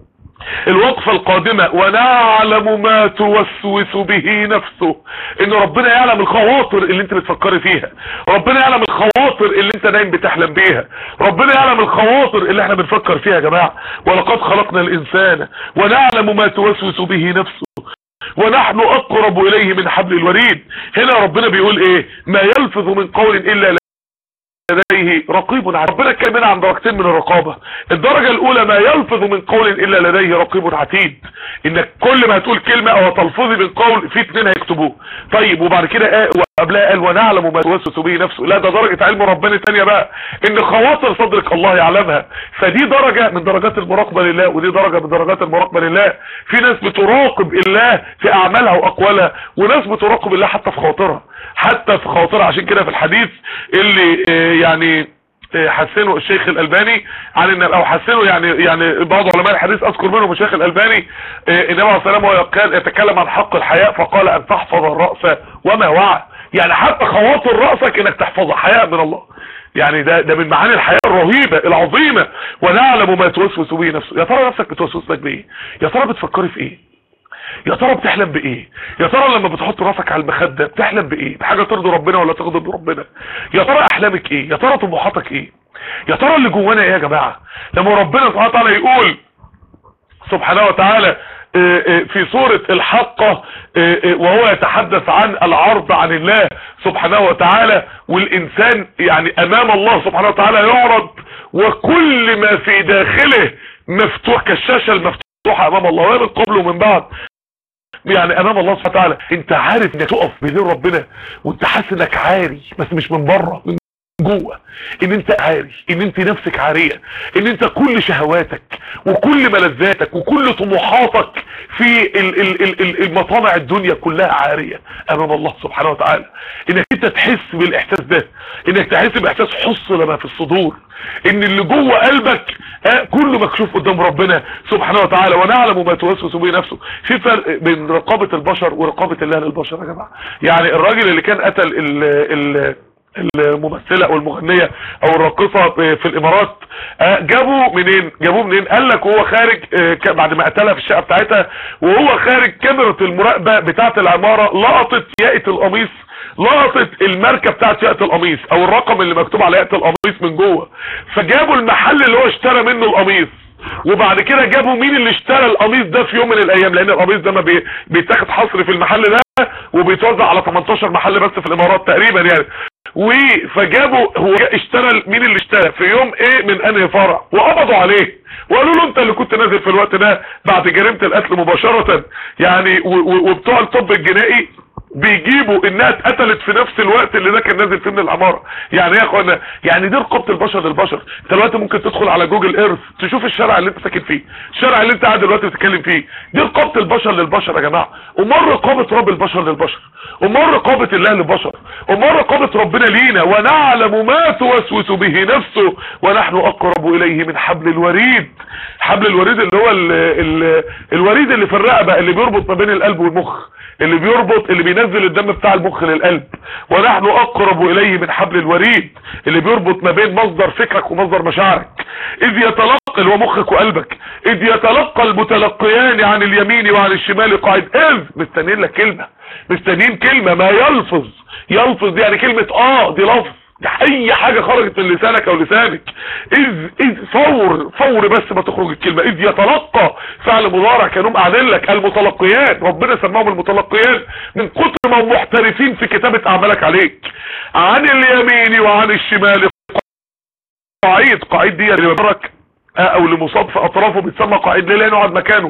الوقفة القادمة ونعلم ما توسوس به نفسه ان ربنا يعلم الخواطر اللي انت بتفكري فيها ربنا يعلم الخواطر اللي انت نايم بتحلم بيها ربنا يعلم الخواطر اللي احنا بنفكر فيها يا جماعة ولقد خلقنا الانسان ونعلم ما توسوس به نفسه ونحن اقرب اليه من حبل الوريد هنا ربنا بيقول ايه ما يلفظ من قول الا لديه رقيب عتيد ربنا اتكلم عن درجتين من الرقابة الدرجة الاولى ما يلفظ من قول الا لديه رقيب عتيد انك كل ما هتقول كلمة او تلفظي من قول في اتنين هيكتبوه طيب وبعد كده قال وقبلها قال ونعلم ما توسوس به نفسه لا ده درجة علم ربنا الثانيه بقى ان خواطر صدرك الله يعلمها فدي درجة من درجات المراقبة لله ودي درجة من درجات المراقبة لله في ناس بتراقب الله في اعمالها واقوالها وناس بتراقب الله حتى في خواطرها حتى في خواطرها عشان كده في الحديث اللي يعني حسنه الشيخ الالباني عن ان او حسنه يعني يعني بعض علماء الحديث اذكر منهم الشيخ الالباني النبي عليه الصلاه والسلام يتكلم عن حق الحياء فقال ان تحفظ الراس وما وعى يعني حتى خواطر راسك انك تحفظها حياء من الله يعني ده ده من معاني الحياه الرهيبه العظيمه ونعلم ما توسوس به نفسه يا ترى نفسك بتوسوس لك بايه يا ترى بتفكري في ايه يا ترى بتحلم بايه يا ترى لما بتحط راسك على المخده بتحلم بايه بحاجه ترضي ربنا ولا تغضب ربنا يا ترى احلامك ايه يا ترى طموحاتك ايه يا ترى اللي جوانا ايه يا جماعه لما ربنا سبحانه وتعالى يقول سبحانه وتعالى في سورة الحقة وهو يتحدث عن العرض عن الله سبحانه وتعالى والإنسان يعني أمام الله سبحانه وتعالى يعرض وكل ما في داخله مفتوح كالشاشة المفتوحة أمام الله ومن قبل ومن بعد يعني امام الله سبحانه وتعالى انت عارف انك تقف بين ربنا وانت حاسس انك عاري بس مش من بره من جوه ان انت عاري ان انت نفسك عارية ان انت كل شهواتك وكل ملذاتك وكل طموحاتك في ال ال ال ال المطامع الدنيا كلها عارية امام الله سبحانه وتعالى انك انت تحس بالاحساس ده انك تحس باحساس حصل ما في الصدور ان اللي جوه قلبك آه كله مكشوف قدام ربنا سبحانه وتعالى ونعلم ما توسوس به نفسه في فرق بين رقابة البشر ورقابة الله للبشر يا جماعة يعني الراجل اللي كان قتل ال ال الممثلة او المغنية او الراقصة في الامارات جابوا منين جابوه منين قال لك وهو خارج بعد ما قتلها في الشقة بتاعتها وهو خارج كاميرا المراقبة بتاعة العمارة لقطت ياقة القميص لقطت الماركة بتاعت ياقة القميص او الرقم اللي مكتوب على ياقة القميص من جوه فجابوا المحل اللي هو اشترى منه القميص وبعد كده جابوا مين اللي اشترى القميص ده في يوم من الايام لان القميص ده ما بي... بيتاخد حصر في المحل ده وبيتوزع على 18 محل بس في الامارات تقريبا يعني فجابوا هو اشترى مين اللي اشترى في يوم ايه من انهي فرع وقبضوا عليه وقالوا له انت اللي كنت نازل في الوقت ده بعد جريمه القتل مباشره يعني وبتوع الطب الجنائي بيجيبوا انها اتقتلت في نفس الوقت اللي ده كان نازل فيه من العماره يعني ايه يا اخوانا يعني دي رقابه البشر للبشر انت دلوقتي ممكن تدخل على جوجل ايرث تشوف الشارع اللي انت ساكن فيه الشارع اللي انت قاعد دلوقتي بتتكلم فيه دي رقابه البشر للبشر يا جماعه امال رقابه رب البشر للبشر امال رقابة الله للبشر امال رقابة ربنا لينا ونعلم ما توسوس به نفسه ونحن اقرب اليه من حبل الوريد حبل الوريد اللي هو ال ال الوريد اللي في الرقبة اللي بيربط ما بين القلب والمخ اللي بيربط اللي بينزل الدم بتاع المخ للقلب ونحن اقرب اليه من حبل الوريد اللي بيربط ما بين مصدر فكرك ومصدر مشاعرك اذ يتلقى اللي هو مخك وقلبك اذ يتلقى المتلقيان عن اليمين وعن الشمال قاعد اذ مستنين لك كلمة مستنين كلمة ما يلفظ يلفظ دي يعني كلمة اه دي لفظ دي اي حاجة خرجت من لسانك او لسانك اذ اذ فور فور بس ما تخرج الكلمة اذ يتلقى فعل مضارع كانوا قاعدين لك المتلقيان ربنا سماهم المتلقيان من كتر ما هم محترفين في كتابة اعمالك عليك عن اليمين وعن الشمال قعيد قعيد دي اللي بيبرك او اللي مصاب في اطرافه بيتسمى قعيد ليه لانه قاعد مكانه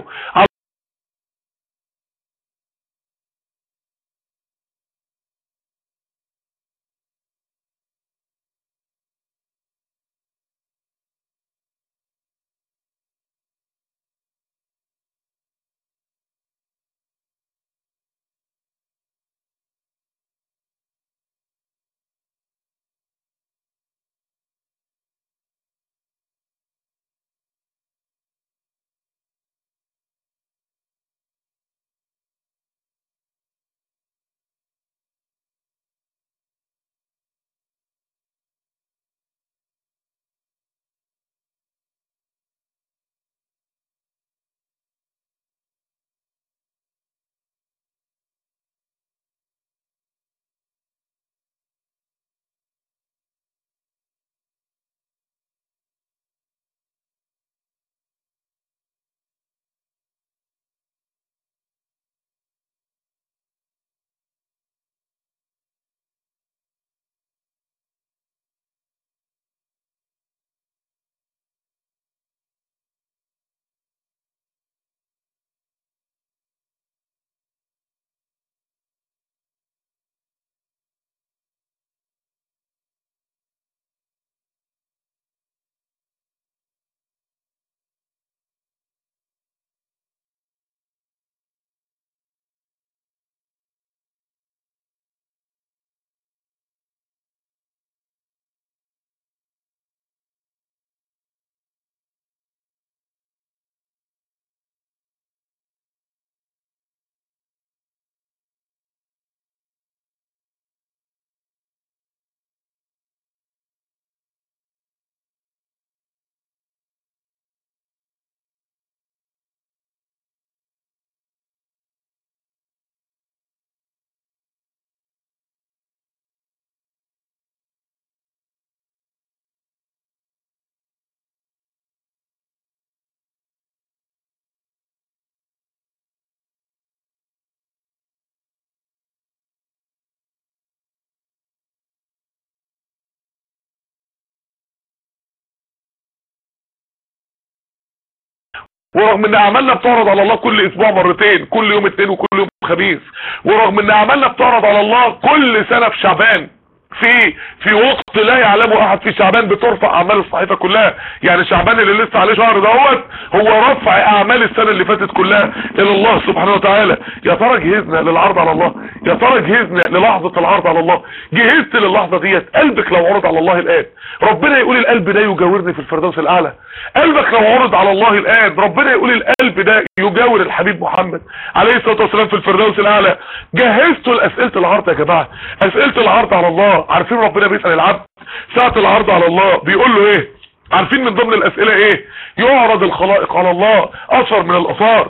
ورغم ان اعمالنا بتعرض على الله كل اسبوع مرتين كل يوم اثنين وكل يوم خميس ورغم ان اعمالنا بتعرض على الله كل سنة في شعبان في في وقت لا يعلمه احد في شعبان بترفع اعمال الصحيفه كلها يعني شعبان اللي لسه عليه شهر دوت هو رفع اعمال السنه اللي فاتت كلها الى الله سبحانه وتعالى يا ترى جهزنا للعرض على الله يا ترى جهزنا للحظه العرض على الله جهزت للحظه ديت قلبك لو عرض على الله الان ربنا يقول القلب ده يجاورني في الفردوس الاعلى قلبك لو عرض على الله الان ربنا يقول القلب ده يجاور الحبيب محمد عليه الصلاه والسلام في الفردوس الاعلى جهزتوا لاسئله العرض يا جماعه اسئله العرض على الله عارفين ربنا بيسال العبد ساعه العرض على الله بيقول له ايه عارفين من ضمن الاسئله ايه يعرض الخلائق على الله اثر من الاثار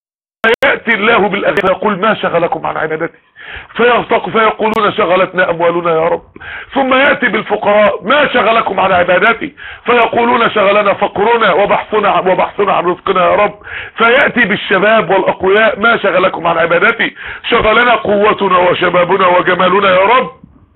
فياتي الله بالاغاني فيقول ما شغلكم عن عبادتي فيرتق فيقولون شغلتنا اموالنا يا رب ثم ياتي بالفقراء ما شغلكم عن عبادتي فيقولون شغلنا فقرنا وبحثنا وبحثنا عن رزقنا يا رب فياتي بالشباب والاقوياء ما شغلكم عن عبادتي شغلنا قوتنا وشبابنا وجمالنا يا رب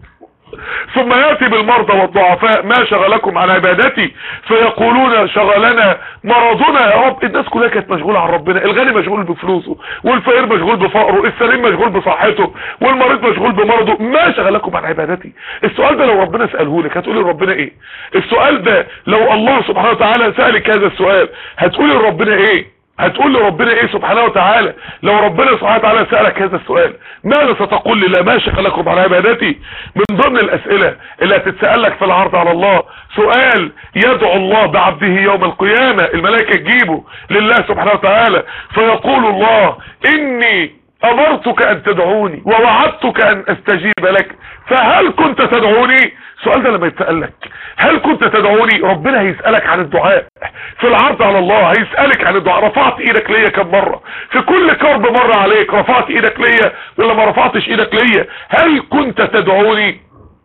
ثم ياتي بالمرضى والضعفاء ما شغلكم عن عبادتي فيقولون شغلنا مرضنا يا رب الناس كلها كانت مشغوله عن ربنا الغني مشغول بفلوسه والفقير مشغول بفقره السليم مشغول بصحته والمريض مشغول بمرضه ما شغلكم عن عبادتي السؤال ده لو ربنا ساله لك هتقولي لربنا ايه السؤال ده لو الله سبحانه وتعالى سالك هذا السؤال هتقولي لربنا ايه هتقول لربنا ايه سبحانه وتعالى لو ربنا سبحانه وتعالى سألك هذا السؤال ماذا ستقول لله ما شغلكم عن عبادتي من ضمن الاسئلة اللي هتتسأل لك في العرض على الله سؤال يدعو الله بعبده يوم القيامة الملائكة تجيبه لله سبحانه وتعالى فيقول الله اني امرتك ان تدعوني ووعدتك ان استجيب لك فهل كنت تدعوني السؤال ده لما يتسأل لك هل كنت تدعوني ربنا هيسألك عن الدعاء في العرض على الله هيسألك عن الدعاء رفعت ايدك ليا كم مرة في كل كرب مرة عليك رفعت ايدك ليا ولا ما رفعتش ايدك ليا هل كنت تدعوني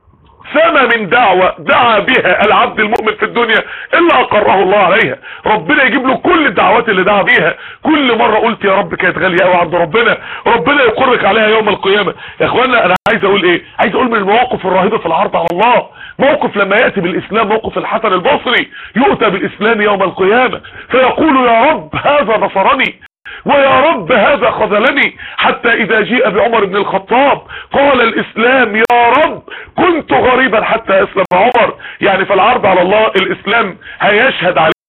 فما من دعوة دعا بها العبد المؤمن في الدنيا الا اقره الله عليها ربنا يجيب له كل الدعوات اللي دعا بيها كل مرة قلت يا رب كانت غالية قوي عند ربنا ربنا يقرك عليها يوم القيامة يا اخوانا انا عايز اقول ايه عايز اقول من المواقف الرهيبة في العرض على الله موقف لما يأتي بالاسلام موقف الحسن البصري يؤتى بالاسلام يوم القيامة فيقول يا رب هذا نصرني ويا رب هذا خذلني حتى اذا جيء بعمر بن الخطاب قال الاسلام يا رب كنت غريبا حتى اسلم عمر يعني في العرض على الله الاسلام هيشهد عليك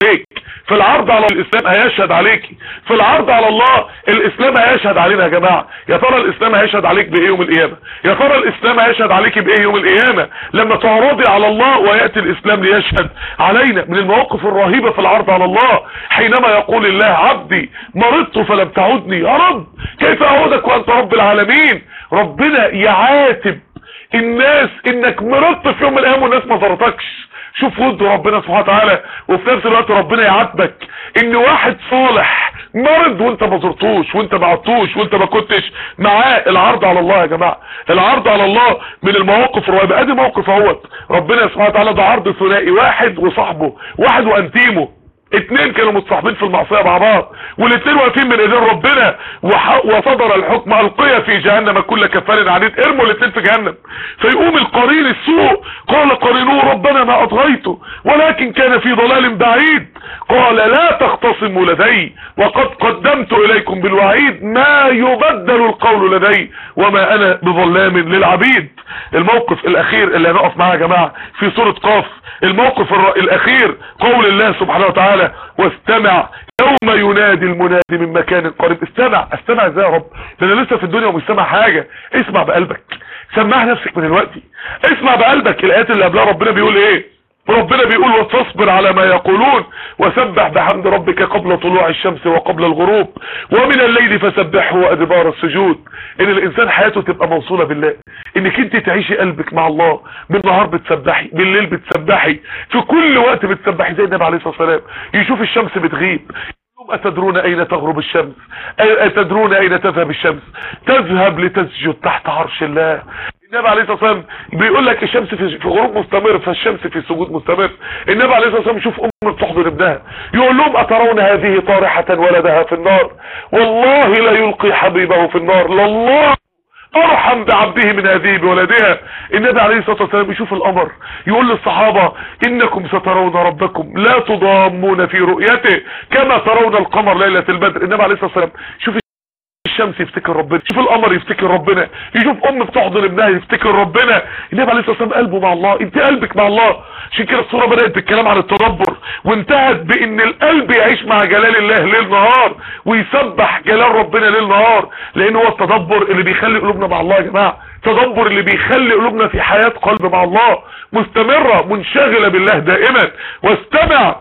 في العرض على الاسلام هيشهد عليك في العرض على الله الاسلام هيشهد علينا يا جماعة يا ترى الاسلام هيشهد عليك بايه يوم القيامة يا ترى الاسلام هيشهد عليك بايه يوم القيامة لما تعرضي على الله ويأتي الاسلام ليشهد علينا من المواقف الرهيبة في العرض على الله حينما يقول الله عبدي مرضت فلم تعودني يا رب كيف اعودك وانت رب العالمين ربنا يعاتب الناس انك مرضت في يوم من الايام والناس ما زارتكش شوف ود ربنا سبحانه وتعالى وفي نفس الوقت ربنا يعاتبك ان واحد صالح مرض وانت ما زرتوش وانت ما عدتوش وانت ما كنتش معاه العرض على الله يا جماعه العرض على الله من المواقف الرهيبه ادي موقف اهوت ربنا سبحانه وتعالى ده عرض ثنائي واحد وصاحبه واحد وانتيمه اتنين كانوا متصاحبين في المعصيه مع بعض والاتنين واقفين من ايدين ربنا وح... وصدر الحكم القيا في جهنم كل كفار عنيد ارموا الاتنين في جهنم فيقوم القرين السوء قال قرينوه ربنا ما اطغيته ولكن كان في ضلال بعيد قال لا تختصموا لدي وقد قدمت اليكم بالوعيد ما يبدل القول لدي وما انا بظلام للعبيد الموقف الاخير اللي هنقف معاه يا جماعه في سوره قاف الموقف الر... الاخير قول الله سبحانه وتعالى واستمع يوم ينادي المنادي من مكان قريب استمع استمع ازاي يا رب ده انا لسه في الدنيا ومش سامع حاجه اسمع بقلبك سمع نفسك من الوقت اسمع بقلبك الايات اللي قبلها ربنا بيقول ايه ربنا بيقول وتصبر على ما يقولون وسبح بحمد ربك قبل طلوع الشمس وقبل الغروب ومن الليل فسبحه وادبار السجود ان الانسان حياته تبقى موصولة بالله انك انت تعيشي قلبك مع الله بالنهار بتسبحي بالليل بتسبحي في كل وقت بتسبحي زي النبي عليه الصلاة والسلام يشوف الشمس بتغيب أتدرون أين تغرب الشمس أتدرون أين تذهب الشمس تذهب لتسجد تحت عرش الله النبي عليه الصلاه والسلام بيقول لك الشمس في في غروب مستمر فالشمس في سجود مستمر النبي عليه الصلاه والسلام شوف ام بتحضن ابنها يقول لهم اترون هذه طارحه ولدها في النار والله لا يلقي حبيبه في النار لله ارحم بعبده من هذه بولدها النبي عليه الصلاه والسلام يشوف القمر يقول للصحابه انكم سترون ربكم لا تضامون في رؤيته كما ترون القمر ليله البدر النبي عليه الصلاه والسلام شوف الشمس يفتكر ربنا شوف القمر يفتكر ربنا يشوف ام بتحضن ابنها يفتكر ربنا النبي عليه الصلاه والسلام قلبه مع الله انت قلبك مع الله عشان كده الصوره بدات بالكلام عن التدبر وانتهت بان القلب يعيش مع جلال الله ليل نهار ويسبح جلال ربنا ليل نهار لان هو التدبر اللي بيخلي قلوبنا مع الله يا جماعه التدبر اللي بيخلي قلوبنا في حياه قلب مع الله مستمره منشغله بالله دائما واستمع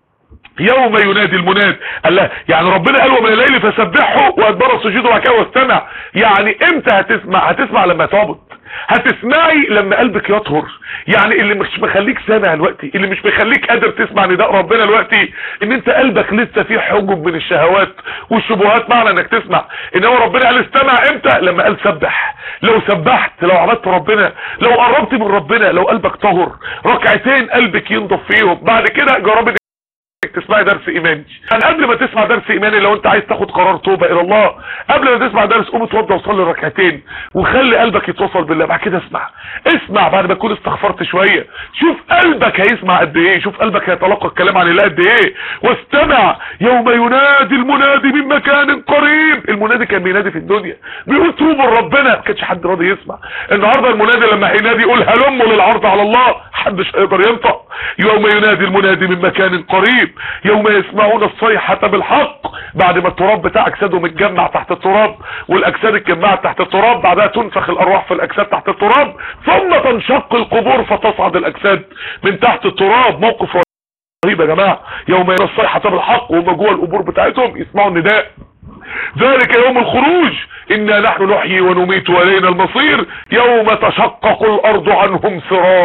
يوم ينادي المناد الله يعني ربنا قال ومن الليل فسبحه وادبر السجود وبعد كده واستمع يعني امتى هتسمع هتسمع لما تعبد هتسمعي لما قلبك يطهر يعني اللي مش مخليك سامع دلوقتي اللي مش مخليك قادر تسمع نداء ربنا دلوقتي ان انت قلبك لسه فيه حجب من الشهوات والشبهات معنى انك تسمع ان هو ربنا قال استمع امتى لما قال سبح لو سبحت لو عبدت ربنا لو قربت من ربنا لو قلبك طهر ركعتين قلبك ينضف فيهم بعد كده جرب تسمعي درس ايماني يعني قبل ما تسمع درس ايماني لو انت عايز تاخد قرار توبة الى الله قبل ما تسمع درس قوم اتوضى وصلي ركعتين وخلي قلبك يتوصل بالله بعد كده اسمع اسمع بعد ما تكون استغفرت شوية شوف قلبك هيسمع قد ايه شوف قلبك هيتلقى الكلام عن الله قد ايه واستمع يوم ينادي المنادي من مكان قريب المنادي كان بينادي في الدنيا بيقول توبوا لربنا ما كانش حد راضي يسمع النهارده المنادي لما هينادي يقول هلموا للعرض على الله محدش هيقدر ينطق يوم ينادي المنادي من مكان قريب يوم يسمعون الصيحة بالحق بعد ما التراب بتاع اجسادهم اتجمع تحت التراب والاجساد اتجمعت تحت التراب بعدها تنفخ الارواح في الاجساد تحت التراب ثم تنشق القبور فتصعد الاجساد من تحت التراب موقف رهيب يا جماعة يوم يرى الصيحة بالحق وهم جوه القبور بتاعتهم يسمعوا النداء ذلك يوم الخروج إنا نحن نحيي ونميت وإلينا المصير يوم تشقق الأرض عنهم سراعا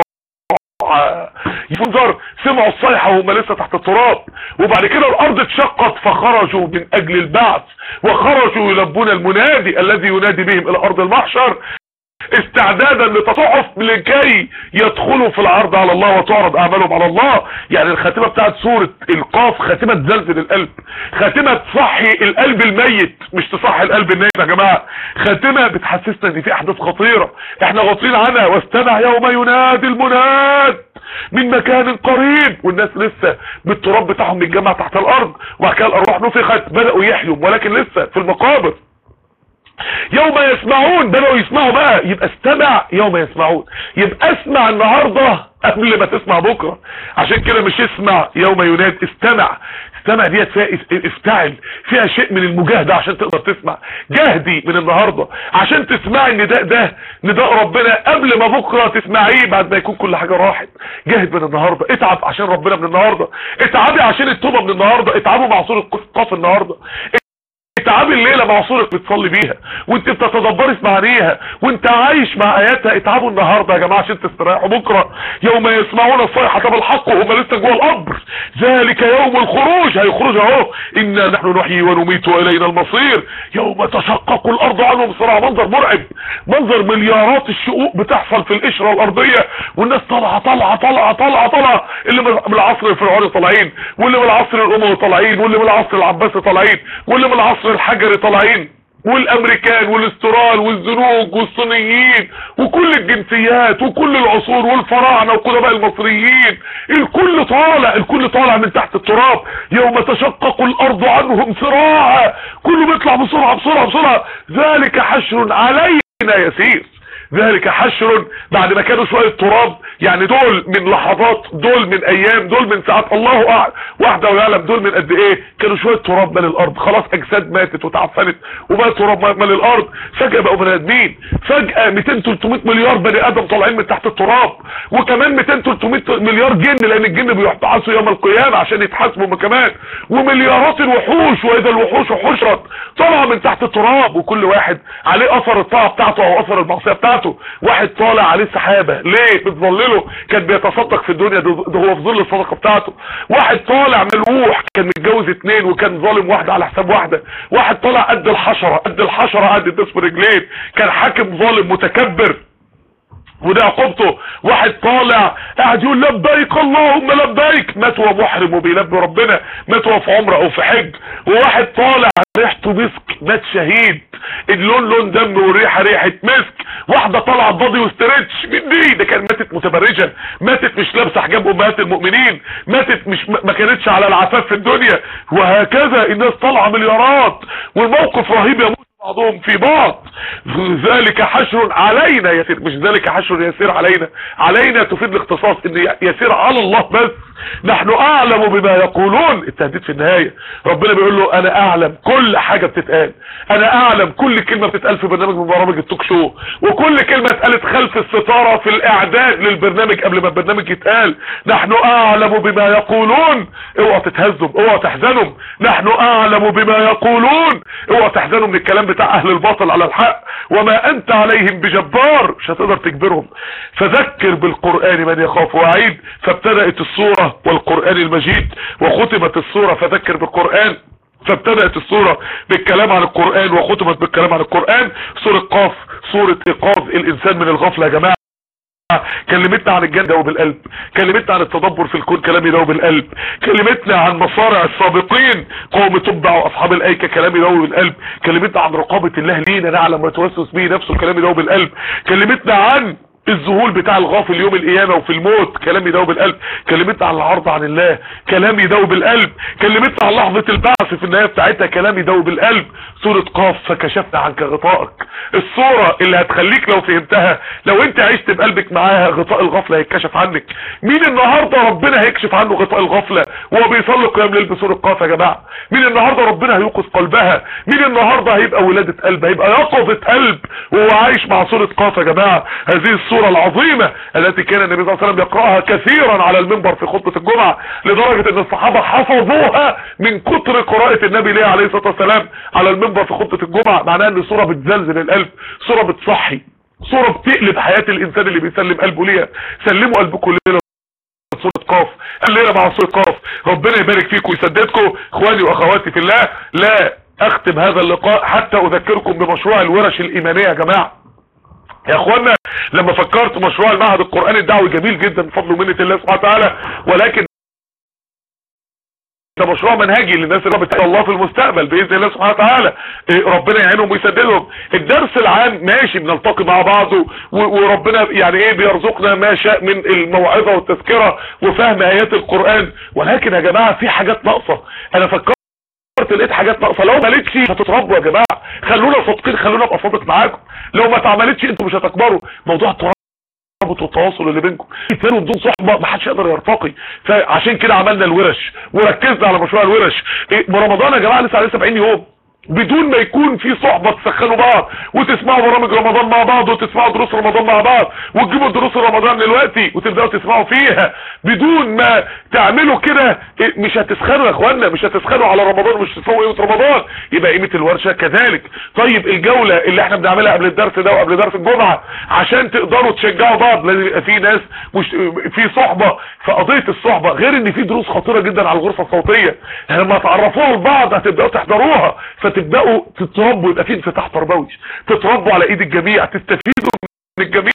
ينظر سمعوا الصيحة وهم لسه تحت التراب وبعد كده الأرض اتشقت فخرجوا من أجل البعث وخرجوا يلبون المنادي الذي ينادي بهم إلى أرض المحشر استعدادا لتضعف لكي يدخلوا في العرض على الله وتعرض اعمالهم على الله يعني الخاتمة بتاعت سورة القاف خاتمة تزلزل القلب خاتمة تصحي القلب الميت مش تصحي القلب النايم يا جماعة خاتمة بتحسسنا ان في احداث خطيرة احنا غاطين عنها واستمع يوم ينادي المناد من مكان قريب والناس لسه بالتراب بتاعهم بيتجمع تحت الارض وبعد كده الارواح نفخت بدأوا يحيوا ولكن لسه في المقابر يوم يسمعون بدأوا يسمعوا بقى يبقى استمع يوم يسمعون يبقى اسمع النهاردة قبل ما تسمع بكرة عشان كده مش اسمع يوم يناد استمع استمع ديت فيها افتعل فيها شيء من المجاهدة عشان تقدر تسمع جاهدي من النهاردة عشان تسمعي النداء ده نداء ربنا قبل ما بكرة تسمعيه بعد ما يكون كل حاجة راحت جاهد من النهاردة اتعب عشان ربنا من النهاردة اتعبي عشان التوبة من النهاردة اتعبوا مع سورة قاف النهاردة اتعبي الليلة مع صورك بتصلي بيها وانت بتتدبري في معانيها وانت عايش مع اياتها اتعبوا النهاردة يا جماعة عشان تستريحوا بكرة يوم يسمعون الصيحة بالحق وهم لسه جوه القبر ذلك يوم الخروج هيخرج اهو انا نحن نحيي ونميت والينا المصير يوم تشقق الارض عنهم صراع منظر مرعب منظر مليارات الشقوق بتحصل في القشرة الارضية والناس طالعة طالعة طالعة طالعة طالعة اللي من العصر الفرعوني طالعين واللي من العصر الاموي طالعين واللي من العصر العباسي طالعين واللي من العصر الحجري طالعين والامريكان والاسترال والزنوج والصينيين وكل الجنسيات وكل العصور والفراعنه وقدماء المصريين الكل طالع الكل طالع من تحت التراب يوم تشقق الارض عنهم سراعا كله بيطلع بسرعه بسرعه بسرعه ذلك حشر علينا يسير ذلك حشر بعد ما كانوا شوية تراب يعني دول من لحظات دول من ايام دول من ساعات الله أعلم واحدة ويعلم دول من قد ايه كانوا شوية تراب مال الارض خلاص اجساد ماتت وتعفنت وبقى تراب مال الارض فجأة بقوا بني ادمين فجأة 200 300 مليار بني ادم طالعين من تحت التراب وكمان 200 300 مليار جن لان الجن بيحبعثوا يوم القيامة عشان يتحاسبوا هم كمان ومليارات الوحوش واذا الوحوش حشرت طالعه من تحت التراب وكل واحد عليه اثر الطاعة بتاعته او اثر المعصية بتاعته بتاعته واحد طالع عليه سحابة ليه بتظلله كان بيتصدق في الدنيا ده هو في ظل الصدقة بتاعته واحد طالع ملوح كان متجوز اتنين وكان ظالم واحدة على حساب واحدة واحد طالع قد الحشرة قد الحشرة قد الدس في رجلين كان حاكم ظالم متكبر وده عقوبته واحد طالع قاعد يقول لبيك اللهم لبيك مات وهو محرم وبيلبي ربنا مات وهو في عمره او في حج وواحد طالع ريحته مسك مات شهيد اللون لون دم والريحه ريحه مسك واحده طالعه بادي وستريتش من دي ده كان ماتت متبرجه ماتت مش لابسه حجاب امهات المؤمنين ماتت مش ما كانتش على العفاف في الدنيا وهكذا الناس طالعه مليارات والموقف رهيب يموت بعضهم في بعض ذلك حشر علينا يسير مش ذلك حشر يسير علينا علينا تفيد الاختصاص ان يسير على الله بس نحن اعلم بما يقولون التهديد في النهاية ربنا بيقول له انا اعلم كل حاجة بتتقال انا اعلم كل كلمة بتتقال في برنامج من برامج التوك شو وكل كلمة اتقالت خلف الستارة في الاعداد للبرنامج قبل ما البرنامج يتقال نحن اعلم بما يقولون اوعى تتهزم اوعى تحزنهم نحن اعلم بما يقولون اوعى تحزنوا من الكلام بتاع اهل الباطل على الحق وما انت عليهم بجبار مش هتقدر تجبرهم فذكر بالقرآن من يخاف وعيد فابتدأت الصورة والقرآن المجيد وختمت الصورة فذكر بالقرآن فابتدأت الصورة بالكلام عن القرآن وختمت بالكلام عن القرآن سورة قاف سورة ايقاظ الانسان من الغفلة يا جماعة كلمتنا عن الجنة وبالقلب كلمتنا عن التدبر في الكون كلامي ده بالقلب كلمتنا عن مصارع السابقين قوم تبع واصحاب الايكة كلامي ده بالقلب كلمتنا عن رقابة الله لينا نعلم ما توسوس به نفسه كلامي ده بالقلب كلمتنا عن الذهول بتاع الغافل يوم القيامة وفي الموت كلام يدوب القلب كلمتنا عن العرض عن الله كلام يدوب القلب كلمتنا عن لحظة البعث في النهاية بتاعتها كلام يدوب القلب سورة قاف فكشفنا عنك غطائك الصورة اللي هتخليك لو فهمتها لو انت عشت بقلبك معاها غطاء الغفلة هيتكشف عنك مين النهاردة ربنا هيكشف عنه غطاء الغفلة وهو بيصلي قيام ليل بسورة قاف يا جماعة مين النهاردة ربنا هيوقظ قلبها مين النهاردة هيبقى ولادة قلب هيبقى يقظة قلب وهو عايش مع سورة قاف يا جماعة هذه السورة العظيمة التي كان النبي صلى الله عليه وسلم يقرأها كثيرا على المنبر في خطبة الجمعة لدرجة ان الصحابة حفظوها من كتر قراءة النبي ليه عليه الصلاة والسلام على المنبر في خطبة الجمعة معناها ان السورة بتزلزل القلب سورة بتصحي سورة بتقلب حياة الانسان اللي بيسلم قلبه ليها سلموا قلبكم ليلة سورة قاف الليلة مع سورة قاف ربنا يبارك فيكم ويسددكم اخواني واخواتي في الله لا اختم هذا اللقاء حتى اذكركم بمشروع الورش الايمانية يا جماعة يا اخوانا لما فكرت مشروع المعهد القرآني الدعوي جميل جدا بفضل ومنة الله سبحانه وتعالى ولكن ده مشروع منهجي للناس اللي بتاع الله في المستقبل باذن الله سبحانه وتعالى إيه ربنا يعينهم ويسددهم الدرس العام ماشي بنلتقي مع بعض و- وربنا يعني ايه بيرزقنا ما شاء من الموعظه والتذكره وفهم ايات القران ولكن يا جماعه في حاجات ناقصه انا فكرت لقيت حاجات ناقصه لو ما لقيتش هتتربوا يا جماعه خلونا صادقين خلونا ابقى صادق معاكم لو ما اتعملتش انتوا مش هتكبروا موضوع الترابط والتواصل اللي بينكم اثنين بدون صحبه ما حدش يقدر يرتقي فعشان كده عملنا الورش وركزنا على مشروع الورش إيه رمضان يا جماعه لسه عليه 70 يوم بدون ما يكون في صحبة تسخنوا بعض وتسمعوا برامج رمضان مع بعض وتسمعوا دروس رمضان مع بعض وتجيبوا دروس رمضان دلوقتي وتبداوا تسمعوا فيها بدون ما تعملوا كده إيه، مش هتسخنوا يا اخوانا مش هتسخنوا على رمضان مش هتسمعوا قيمة رمضان يبقى قيمة الورشة كذلك طيب الجولة اللي احنا بنعملها قبل الدرس ده وقبل درس الجمعة عشان تقدروا تشجعوا بعض لازم يبقى في ناس مش في صحبة فقضية الصحبة غير ان في دروس خطيرة جدا على الغرفة الصوتية يعني لما تعرفوها لبعض هتبداوا تحضروها فتبداوا تتربوا يبقى في انفتاح تربوي تتربوا على ايد الجميع تستفيدوا من الجميع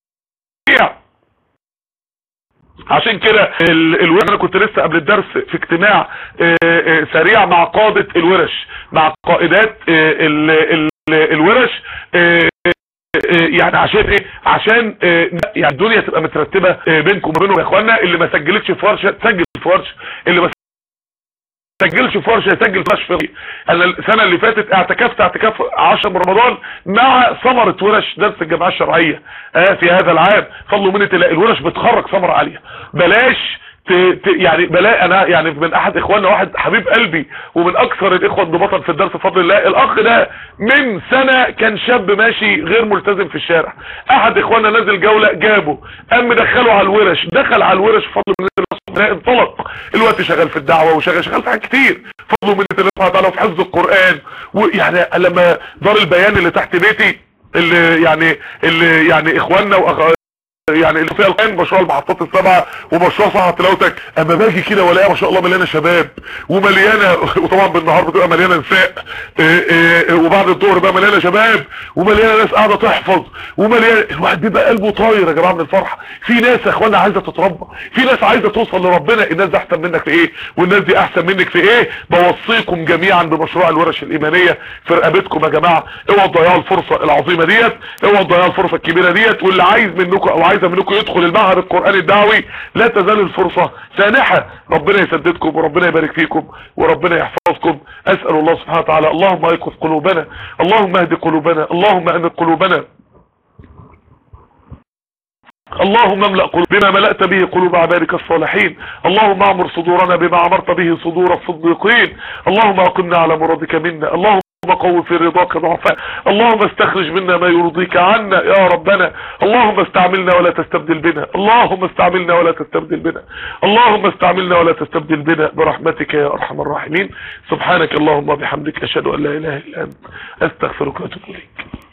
عشان كده ال- الورش انا كنت لسه قبل الدرس في اجتماع آه، آه، سريع مع قادة الورش مع قائدات آه، ال- ال- الورش آه، آه، يعني عشان ايه عشان آه، يعني الدنيا تبقى مترتبه آه، بينكم وبينهم يا اخوانا اللي ما سجلتش في ورشه تسجل في ورشه اللي ما سجلش في ورشه يسجل في ورشه انا السنه اللي فاتت اعتكفت اعتكاف 10 من رمضان مع ثمره ورش درس الجماعه الشرعيه آه في هذا العام فضل منة الله الورش بتخرج ثمره عاليه بلاش ت... ت... يعني بلا انا يعني من احد اخواننا واحد حبيب قلبي ومن اكثر الاخوه انضباطا في الدرس بفضل الله الاخ ده من سنه كان شاب ماشي غير ملتزم في الشارع احد اخواننا نزل جوله جابه قام مدخله على الورش دخل على الورش بفضل من الله انطلق الوقت شغال في الدعوه وشغال شغال في حاجات كتير فضل من الله سبحانه وتعالى في حفظ القران ويعني لما دار البيان اللي تحت بيتي اللي يعني اللي يعني اخواننا واخ يعني اللي فيها القرآن مشروع المحطات السبعة ومشروع صحة تلاوتك اما باجي كده والاقيها ما شاء الله مليانة شباب ومليانة وطبعا بالنهار بتبقى مليانة نساء إيه إيه وبعد الظهر بقى مليانة شباب ومليانة ناس قاعدة تحفظ ومليانة الواحد بيبقى قلبه طاير يا جماعة من الفرحة في ناس يا اخوانا عايزة تتربى في ناس عايزة توصل لربنا الناس دي احسن منك في ايه والناس دي احسن منك في ايه بوصيكم جميعا بمشروع الورش الايمانية في رقبتكم يا جماعة اوعوا تضيعوا الفرصة العظيمة ديت اوعوا تضيعوا الفرصة الكبيرة ديت واللي عايز منكم او عايزة منكم يدخل المعهد القرآني الدعوي لا تزال الفرصة سانحة ربنا يسددكم وربنا يبارك فيكم وربنا يحفظكم اسأل الله سبحانه وتعالى اللهم ايقظ قلوبنا اللهم اهد قلوبنا اللهم انق قلوبنا اللهم املأ قلوب بما ملأت به قلوب عبادك الصالحين اللهم اعمر صدورنا بما عمرت به صدور الصديقين اللهم اقمنا على مرادك منا اللهم قوي في رضاك ضعفاء اللهم استخرج منا ما يرضيك عنا يا ربنا اللهم استعملنا ولا تستبدل بنا اللهم استعملنا ولا تستبدل بنا اللهم استعملنا ولا تستبدل بنا برحمتك يا ارحم الراحمين سبحانك اللهم وبحمدك اشهد ان لا اله الا انت استغفرك واتوب اليك